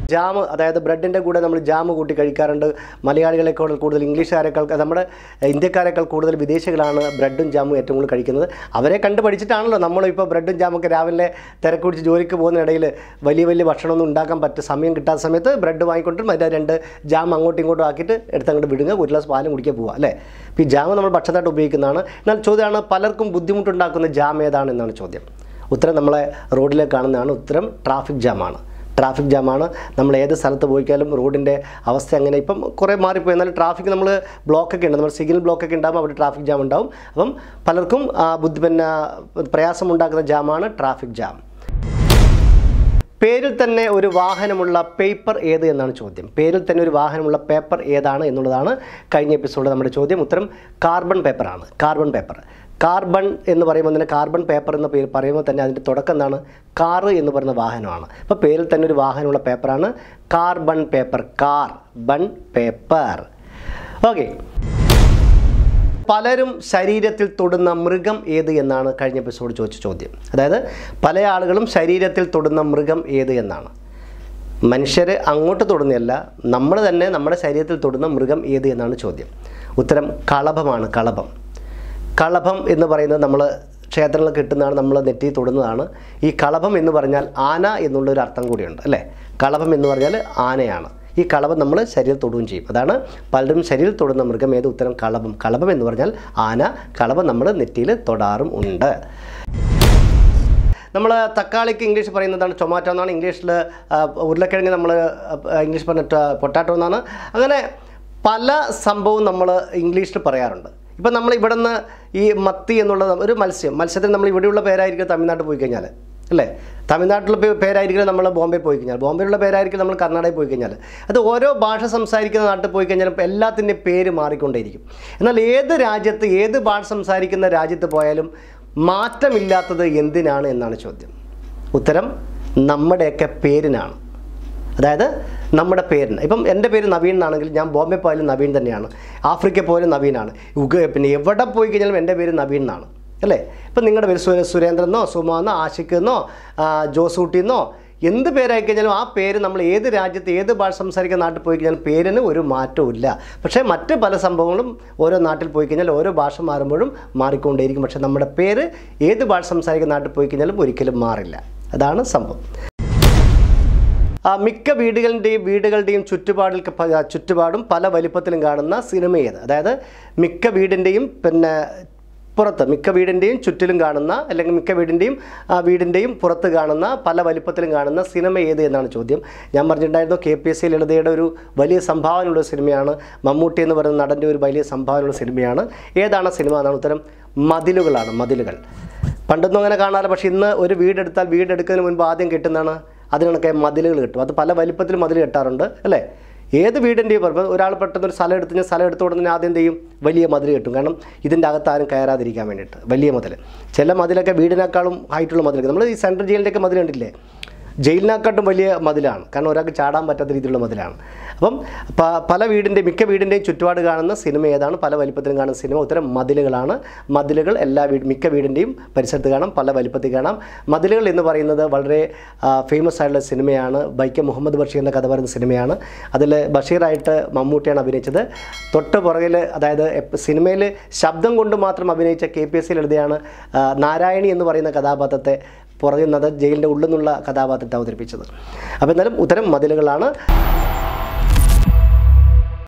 jam അതായത് ബ്രെഡിൻ്റെ കൂടെ നമ്മൾ ജാം കൂട്ടി കഴിക്കാറുണ്ട് മലയാളികളെക്കാൾ കൂടുതൽ ഇംഗ്ലീഷുകാരെക്കാൾ നമ്മുടെ ഇന്ത്യക്കാരെക്കാൾ കൂടുതൽ വിദേശികളാണ് ബ്രെഡും ജാമും ഏറ്റവും കൂടുതൽ കഴിക്കുന്നത് അവരെ കണ്ട് പഠിച്ചിട്ടാണല്ലോ നമ്മളിപ്പോൾ ബ്രെഡും ജാമൊക്കെ രാവിലെ തിരക്ക് പിടിച്ച് ജോലിക്ക് പോകുന്നതിനിടയിൽ വലിയ വലിയ ഭക്ഷണമൊന്നും ഉണ്ടാക്കാൻ പറ്റും സമയം കിട്ടാത്ത സമയത്ത് ബ്രെഡ് വാങ്ങിക്കൊണ്ടും അതിൻ്റെ രണ്ട് ജാം അങ്ങോട്ടും ഇങ്ങോട്ടും ആക്കിയിട്ട് എടുത്തങ്ങോട്ട് വിടുക ഒരു ഗ്ലാസ് പാലും കുടിക്കാൻ പോവുക അല്ലേ ഇപ്പോൾ ഈ ജാം നമ്മൾ ഭക്ഷണമായിട്ട് ഉപയോഗിക്കുന്നതാണ് എന്നാൽ ചോദ്യമാണ് പലർക്കും ബുദ്ധിമുട്ടുണ്ടാക്കുന്ന ജാം ഏതാണ് എന്നാണ് ചോദ്യം ഉത്തരം നമ്മളെ റോഡിലേക്ക് കാണുന്നതാണ് ഉത്തരം ട്രാഫിക് ജാമാണ് ട്രാഫിക് ജാമാണ് നമ്മൾ ഏത് സ്ഥലത്ത് പോയിക്കാലും റോഡിൻ്റെ അവസ്ഥ അങ്ങനെ ഇപ്പം കുറേ മാറിപ്പോയി എന്നാലും ട്രാഫിക് നമ്മൾ ബ്ലോക്കൊക്കെ ഉണ്ട് നമ്മൾ സിഗ്നൽ ബ്ലോക്കൊക്കെ ഉണ്ടാകുമ്പോൾ അവിടെ ട്രാഫിക് ജാം ഉണ്ടാവും അപ്പം പലർക്കും ആ, ബുദ്ധി പിന്നെ പ്രയാസം ഉണ്ടാക്കുന്ന ജാമാണ് ട്രാഫിക് ജാം പേരിൽ തന്നെ ഒരു വാഹനമുള്ള പേപ്പർ ഏത് എന്നാണ് ചോദ്യം പേരിൽ തന്നെ ഒരു വാഹനമുള്ള പേപ്പർ ഏതാണ് എന്നുള്ളതാണ് കഴിഞ്ഞ എപ്പിസോഡിൽ നമ്മുടെ ചോദ്യം ഉത്തരം കാർബൺ പേപ്പറാണ് കാർബൺ പേപ്പർ കാർബൺ എന്ന് പറയുമ്പോൾ തന്നെ കാർബൺ പേപ്പർ എന്ന പേര് പറയുമ്പോൾ തന്നെ അതിൻ്റെ തുടക്കം എന്താണ് കാറ് എന്ന് പറയുന്ന വാഹനമാണ് അപ്പോൾ പേരിൽ തന്നെ ഒരു വാഹനമുള്ള പേപ്പറാണ് carbon paper carbon paper okay പലരും ശരീരത്തിൽ തൊടുന്ന മൃഗം ഏത് എന്നാണ് കഴിഞ്ഞ എപ്പിസോഡ് ചോദിച്ച ചോദ്യം അതായത് പല ആളുകളും ശരീരത്തിൽ തൊടുന്ന മൃഗം ഏത് എന്നാണ് മനുഷ്യർ അങ്ങോട്ട് തൊടുന്നതല്ല നമ്മൾ തന്നെ നമ്മുടെ ശരീരത്തിൽ തൊടുന്ന മൃഗം ഏത് എന്നാണ് ചോദ്യം ഉത്തരം കളഭമാണ് കളഭം കളഭം എന്ന് പറയുന്നത് നമ്മൾ ക്ഷേത്രങ്ങളിൽ കിട്ടുന്നതാണ് നമ്മൾ നെറ്റി തൊടുന്നതാണ് ഈ കളഭം എന്ന് പറഞ്ഞാൽ ആന എന്നുള്ളൊരു അർത്ഥം കൂടിയുണ്ട് അല്ലേ കളഭം എന്ന് പറഞ്ഞാൽ ആനയാണ് ഈ കളഭം നമ്മൾ ശരീരം തൊടുകയും ചെയ്യും അതാണ് പലരും ശരീരം തൊടുന്ന മൃഗം ഏത് ഉത്തരം കളഭം കളഭം എന്ന് പറഞ്ഞാൽ ആന കളഭം നമ്മൾ നെറ്റിയിൽ തൊടാറും ഉണ്ട് നമ്മൾ തക്കാളിക്ക് ഇംഗ്ലീഷ് പറയുന്നതാണ് ടൊമാറ്റോ എന്നാണ് ഇംഗ്ലീഷിൽ ഉരുളക്കിഴങ്ങ് നമ്മൾ ഇംഗ്ലീഷ് പറഞ്ഞിട്ട് പൊട്ടാറ്റോ എന്നാണ് അങ്ങനെ പല സംഭവവും നമ്മൾ ഇംഗ്ലീഷിൽ പറയാറുണ്ട് ഇപ്പം നമ്മൾ ഇവിടെ നിന്ന് ഈ മത്തി എന്നുള്ള ഒരു മത്സ്യം മത്സ്യത്തിന് നമ്മൾ ഇവിടെയുള്ള പേരായിരിക്കും തമിഴ്നാട്ടിൽ പോയി കഴിഞ്ഞാൽ അല്ലേ തമിഴ്നാട്ടിലെ പേ- പേരായിരിക്കും നമ്മൾ ബോംബെ പോയി കഴിഞ്ഞാൽ ബോംബെയിലുള്ള പേരായിരിക്കും നമ്മൾ കർണാടകയിൽ പോയി കഴിഞ്ഞാൽ അത് ഓരോ ഭാഷ സംസാരിക്കുന്ന നാട്ടിൽ പോയി കഴിഞ്ഞാൽ എല്ലാത്തിൻ്റെയും പേര് മാറിക്കൊണ്ടേയിരിക്കും എന്നാൽ ഏത് രാജ്യത്ത് ഏത് ഭാഷ സംസാരിക്കുന്ന രാജ്യത്ത് പോയാലും മാറ്റമില്ലാത്തത് എന്തിനാണ് എന്നാണ് ചോദ്യം ഉത്തരം നമ്മുടെയൊക്കെ പേരിനാണ് അതായത് നമ്മുടെ പേരിന് ഇപ്പം എൻ്റെ പേര് നവീൻ എന്നാണെങ്കിൽ ഞാൻ ബോംബെ പോയാലും നവീൻ തന്നെയാണ് ആഫ്രിക്ക പോയാലും നവീനാണ് ഉഗ പിന്നെ എവിടെ പോയി കഴിഞ്ഞാലും എൻ്റെ പേര് നവീൻ എന്നാണ് അല്ലേ ഇപ്പം നിങ്ങളുടെ പേര് സുരേ സുരേന്ദ്രനോ സുമാന്നോ ആഷിഖ് എന്നോ ആ, ജോസൂട്ടി എന്നോ എന്ത് പേരായി കഴിഞ്ഞാലും ആ പേര് നമ്മൾ ഏത് രാജ്യത്ത് ഏത് ഭാഷ സംസാരിക്കുന്ന നാട്ടിൽ പോയി കഴിഞ്ഞാൽ പേരിന് ഒരു മാറ്റവും ഇല്ല പക്ഷേ മറ്റ് പല സംഭവങ്ങളും ഓരോ നാട്ടിൽ പോയി കഴിഞ്ഞാൽ ഓരോ ഭാഷ മാറുമ്പോഴും മാറിക്കൊണ്ടേയിരിക്കും പക്ഷേ നമ്മുടെ പേര് ഏത് ഭാഷ സംസാരിക്കുന്ന നാട്ടിൽ പോയി കഴിഞ്ഞാലും ഒരിക്കലും മാറില്ല അതാണ് സംഭവം ആ, മിക്ക വീടുകളുടെയും വീടുകളുടെയും ചുറ്റുപാടിൽ പ- ചുറ്റുപാടും പല വലിപ്പത്തിലും കാണുന്ന സിനിമ ഏത് അതായത് മിക്ക വീടിൻ്റെയും പിന്നെ പുറത്ത് മിക്ക വീടിൻ്റെയും ചുറ്റിലും കാണുന്ന അല്ലെങ്കിൽ മിക്ക വീടിൻ്റെയും ആ, വീടിൻ്റെയും പുറത്ത് കാണുന്ന പല വലിപ്പത്തിലും കാണുന്ന സിനിമ ഏത് എന്നാണ് ചോദ്യം ഞാൻ പറഞ്ഞിട്ടുണ്ടായിരുന്നു കെ പി എസ് സി ലളിതയുടെ ഒരു വലിയ സംഭാവനയുള്ള സിനിമയാണ് മമ്മൂട്ടി എന്ന് പറയുന്ന നടൻ്റെ ഒരു വലിയ സംഭാവനയുള്ള സിനിമയാണ് ഏതാണ് ആ സിനിമ എന്നാണ് ഉത്തരം മതിലുകളാണ് മതിലുകൾ പണ്ടൊന്നും അങ്ങനെ കാണാറില്ല പക്ഷേ ഇന്ന് ഒരു വീടെടുത്താൽ വീടെടുക്കുന്നതിന് മുൻപ് ആദ്യം കിട്ടുന്നതാണ് അതിനൊക്കെ മതിലുകൾ കിട്ടും അത് പല വലിപ്പത്തിൽ മതിൽ കെട്ടാറുണ്ട് അല്ലേ ഏത് വീടിൻ്റെയും പറയുമ്പോൾ ഒരാൾ പെട്ടെന്ന് ഒരു സ്ഥലം എടുത്ത് കഴിഞ്ഞാൽ സ്ഥലം എടുത്ത ഉടനെ ആദ്യം എന്ത് ചെയ്യും വലിയ മതിൽ കെട്ടും കാരണം ഇതിൻ്റെ അകത്ത് ആരും കയറാതിരിക്കാൻ വേണ്ടിയിട്ട് വലിയ മതിൽ ചില മതിലൊക്കെ വീടിനേക്കാളും ഹൈറ്റുള്ള മതിലൊക്കെ നമ്മൾ ഈ സെൻട്രൽ ജയിലിൻ്റെയൊക്കെ മതിൽ കണ്ടില്ലേ ജയിലിനെക്കാട്ടും വലിയ മതിലാണ് കാരണം ഒരാൾക്ക് ചാടാൻ പറ്റാത്ത രീതിയിലുള്ള മതിലാണ് അപ്പം പ- പല വീടിൻ്റെ മിക്ക വീടിൻ്റെയും ചുറ്റുപാട് കാണുന്ന സിനിമ ഏതാണ് പല വലിപ്പത്തിലും കാണുന്ന സിനിമ ഉത്തരം മതിലുകളാണ് മതിലുകൾ എല്ലാ വീട് മിക്ക വീടിൻ്റെയും പരിസരത്ത് കാണാം പല വലിപ്പത്തിൽ കാണാം മതിലുകൾ എന്ന് പറയുന്നത് വളരെ ഫേമസ് ആയിട്ടുള്ള സിനിമയാണ് ബൈക്കം മുഹമ്മദ് ബഷീർ എന്ന കഥ പറയുന്ന സിനിമയാണ് അതിൽ ബഷീറായിട്ട് മമ്മൂട്ടിയാണ് അഭിനയിച്ചത് തൊട്ട് പുറകിൽ അതായത് സിനിമയിൽ ശബ്ദം കൊണ്ട് മാത്രം അഭിനയിച്ച കെ പി എസ് സിയിൽ എഴുതിയാണ് ആ, നാരായണി എന്ന് പറയുന്ന കഥാപാത്രത്തെ പുറകിൽ നിന്ന് ജയിലിൻ്റെ ഉള്ളിൽ നിന്നുള്ള കഥാപാത്രത്തെ അവതരിപ്പിച്ചത് അപ്പോൾ എന്നാലും ഉത്തരം മതിലുകളാണ്